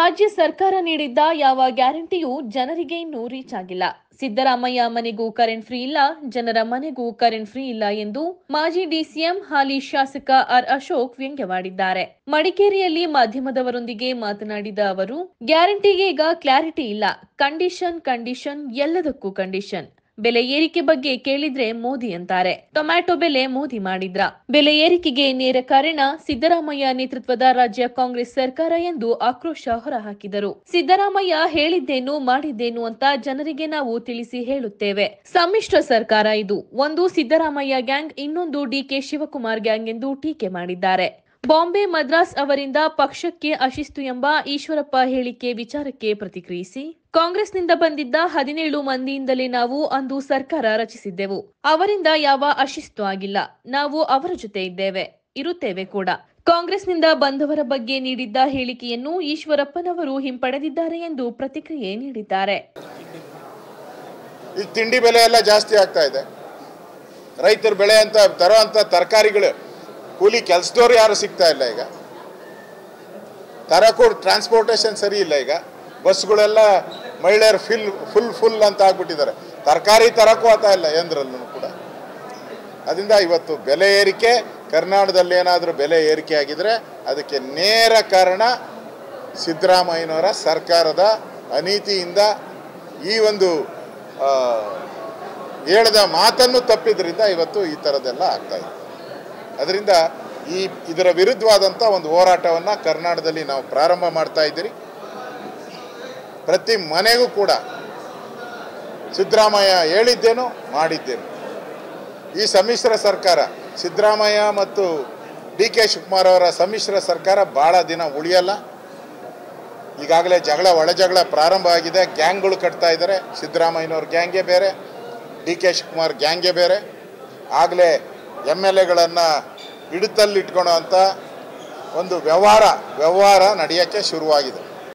ರಾಜ್ಯ ಸರ್ಕಾರ ನೀಡಿದ್ದ ಯಾವ ಗ್ಯಾರಂಟಿಯೂ ಜನರಿಗೆ ಇನ್ನೂ ರೀಚ್ ಆಗಿಲ್ಲ ಸಿದ್ದರಾಮಯ್ಯ ಮನೆಗೂ ಕರೆಂಟ್ ಫ್ರೀ ಇಲ್ಲ ಜನರ ಮನೆಗೂ ಕರೆಂಟ್ ಫ್ರೀ ಇಲ್ಲ ಎಂದು ಮಾಜಿ ಡಿಸಿಎಂ ಹಾಲಿ ಶಾಸಕ ಆರ್ ಅಶೋಕ್ ವ್ಯಂಗ್ಯವಾಡಿದ್ದಾರೆ ಮಡಿಕೇರಿಯಲ್ಲಿ ಮಾಧ್ಯಮದವರೊಂದಿಗೆ ಮಾತನಾಡಿದ ಅವರು ಗ್ಯಾರಂಟಿಗೆ ಈಗ ಕ್ಲಾರಿಟಿ ಇಲ್ಲ ಕಂಡೀಷನ್ ಕಂಡೀಷನ್ ಎಲ್ಲದಕ್ಕೂ ಕಂಡೀಷನ್ ಬೆಲೆ ಏರಿಕೆ ಬಗ್ಗೆ ಕೇಳಿದ್ರೆ ಮೋದಿ ಅಂತಾರೆ ಟೊಮ್ಯಾಟೊ ಬೆಲೆ ಮೋದಿ ಮಾಡಿದ್ರ ಬೆಲೆ ಏರಿಕೆಗೆ ನೇರ ಕಾರಣ ಸಿದ್ದರಾಮಯ್ಯ ನೇತೃತ್ವದ ರಾಜ್ಯ ಕಾಂಗ್ರೆಸ್ ಸರ್ಕಾರ ಎಂದು ಆಕ್ರೋಶ ಹೊರಹಾಕಿದರು ಸಿದ್ದರಾಮಯ್ಯ ಹೇಳಿದ್ದೇನು ಮಾಡಿದ್ದೇನು ಅಂತ ಜನರಿಗೆ ನಾವು ತಿಳಿಸಿ ಹೇಳುತ್ತೇವೆ ಸಮ್ಮಿಶ್ರ ಸರ್ಕಾರ ಇದು ಒಂದು ಸಿದ್ದರಾಮಯ್ಯ ಗ್ಯಾಂಗ್ ಇನ್ನೊಂದು ಡಿಕೆ ಶಿವಕುಮಾರ್ ಗ್ಯಾಂಗ್ ಎಂದು ಟೀಕೆ ಮಾಡಿದ್ದಾರೆ ಬಾಂಬೆ ಮದ್ರಾಸ್ ಅವರಿಂದ ಪಕ್ಷಕ್ಕೆ ಅಶಿಸ್ತು ಎಂಬ ಈಶ್ವರಪ್ಪ ಹೇಳಿಕೆ ವಿಚಾರಕ್ಕೆ ಪ್ರತಿಕ್ರಿಯಿಸಿ ಕಾಂಗ್ರೆಸ್ನಿಂದ ಬಂದಿದ್ದ ಹದಿನೇಳು ಮಂದಿಯಿಂದಲೇ ನಾವು ಅಂದು ಸರ್ಕಾರ ರಚಿಸಿದ್ದೆವು ಅವರಿಂದ ಯಾವ ಅಶಿಸ್ತು ಆಗಿಲ್ಲ ನಾವು ಅವರ ಜೊತೆ ಇದ್ದೇವೆ ಇರುತ್ತೇವೆ ಕೂಡ ಕಾಂಗ್ರೆಸ್ನಿಂದ ಬಂದವರ ಬಗ್ಗೆ ನೀಡಿದ್ದ ಹೇಳಿಕೆಯನ್ನು ಈಶ್ವರಪ್ಪನವರು ಹಿಂಪಡೆದಿದ್ದಾರೆ ಎಂದು ಪ್ರತಿಕ್ರಿಯೆ ನೀಡಿದ್ದಾರೆ ಈಗ ತಿಂಡಿ ಬೆಲೆ ಎಲ್ಲ ಜಾಸ್ತಿ ಆಗ್ತಾ ಇದೆ ರೈತರು ಬೆಳೆ ಅಂತ ತರೋ ಅಂತ ತರಕಾರಿಗಳು ಕೂಲಿ ಕೆಲಸದವ್ರು ಯಾರು ಸಿಗ್ತಾ ಇಲ್ಲ ಈಗ ತರಕ್ಕೂ ಟ್ರಾನ್ಸ್ಪೋರ್ಟೇಷನ್ ಸರಿ ಇಲ್ಲ ಈಗ ಬಸ್ಗಳೆಲ್ಲ ಮಹಿಳೆಯರು ಫಿಲ್ ಫುಲ್ ಫುಲ್ ಅಂತ ಆಗ್ಬಿಟ್ಟಿದ್ದಾರೆ ತರಕಾರಿ ತರಕ್ಕೂ ಆಗ್ತಾ ಇಲ್ಲ ಎಂದ್ರಲ್ಲೂ ಕೂಡ ಅದರಿಂದ ಇವತ್ತು ಬೆಲೆ ಏರಿಕೆ ಕರ್ನಾಟಕದಲ್ಲಿ ಏನಾದರೂ ಬೆಲೆ ಏರಿಕೆ ಆಗಿದ್ರೆ ಅದಕ್ಕೆ ನೇರ ಕಾರಣ ಸಿದ್ದರಾಮಯ್ಯನವರ ಸರ್ಕಾರದ ಅನೀತಿಯಿಂದ ಈ ಒಂದು ಆ, ಹೇಳ್ದ ಮಾತನ್ನು ತಪ್ಪಿದ್ರಿಂದ ಇವತ್ತು ಈ ಥರದ್ದೆಲ್ಲ ಆಗ್ತಾ ಇದೆ ಅದರಿಂದ ಈ ಇದರ ವಿರುದ್ಧವಾದಂಥ ಒಂದು ಹೋರಾಟವನ್ನು ಕರ್ನಾಟಕದಲ್ಲಿ ನಾವು ಪ್ರಾರಂಭ ಮಾಡ್ತಾ ಇದ್ದೀರಿ ಪ್ರತಿ ಮನೆಗೂ ಕೂಡ ಸಿದ್ದರಾಮಯ್ಯ ಹೇಳಿದ್ದೇನು ಮಾಡಿದ್ದೇನು ಈ ಸಮ್ಮಿಶ್ರ ಸರ್ಕಾರ ಸಿದ್ದರಾಮಯ್ಯ ಮತ್ತು ಡಿ ಕೆ ಶಿವಕುಮಾರ್ ಅವರ ಸಮ್ಮಿಶ್ರ ಸರ್ಕಾರ ಭಾಳ ದಿನ ಉಳಿಯಲ್ಲ ಈಗಾಗಲೇ ಜಗಳ ಒಳ ಜಗಳ ಪ್ರಾರಂಭ ಆಗಿದೆ ಗ್ಯಾಂಗ್ಗಳು ಕಟ್ತಾ ಇದ್ದಾರೆ ಸಿದ್ದರಾಮಯ್ಯನವ್ರ ಗ್ಯಾಂಗೇ ಬೇರೆ ಡಿ ಕೆ ಶಿವಕುಮಾರ್ ಗ್ಯಾಂಗೇ ಬೇರೆ ಆಗಲೇ ಎಮ್ ಎಲ್ ಎಗಳನ್ನು ಹಿಡಿತಲ್ಲಿಟ್ಕೊಳ್ಳೋ ಅಂಥ ಒಂದು ವ್ಯವಹಾರ ವ್ಯವಹಾರ ನಡೆಯೋಕ್ಕೆ ಶುರುವಾಗಿದೆ